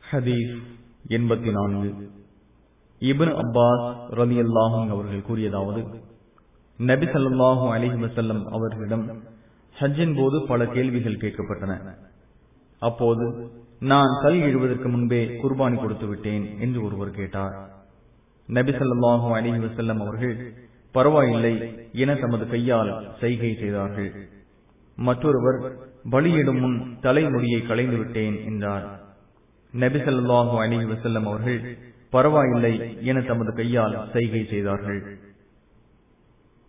ஹதீஸ் எண்பத்தி நான்கு இபின் அப்பாஸ் ரலி அல்லாஹும் அவர்கள் கூறியதாவது நபி ஸல்லல்லாஹு அலைஹி வஸல்லம் அவர்களிடம் ஹஜ்ஜின் போது பல கேள்விகள் கேட்கப்பட்டன அப்போது நான் கல் எழுவதற்கு முன்பே குர்பானி கொடுத்து விட்டேன் என்று ஒருவர் கேட்டார் நபி ஸல்லல்லாஹு அலைஹி வஸல்லம் அவர்கள் பரவாயில்லை என தமது கையால் செய்கை செய்தார்கள் மற்றொருவர் பலியிடும் முன் தலைமுடியை களைந்து விட்டேன் என்றார் நபி ஸல்லல்லாஹு அலைஹி வஸல்லம் அவர்கள் பரவாயில்லை என தமது கையால் செய்கை செய்தார்கள்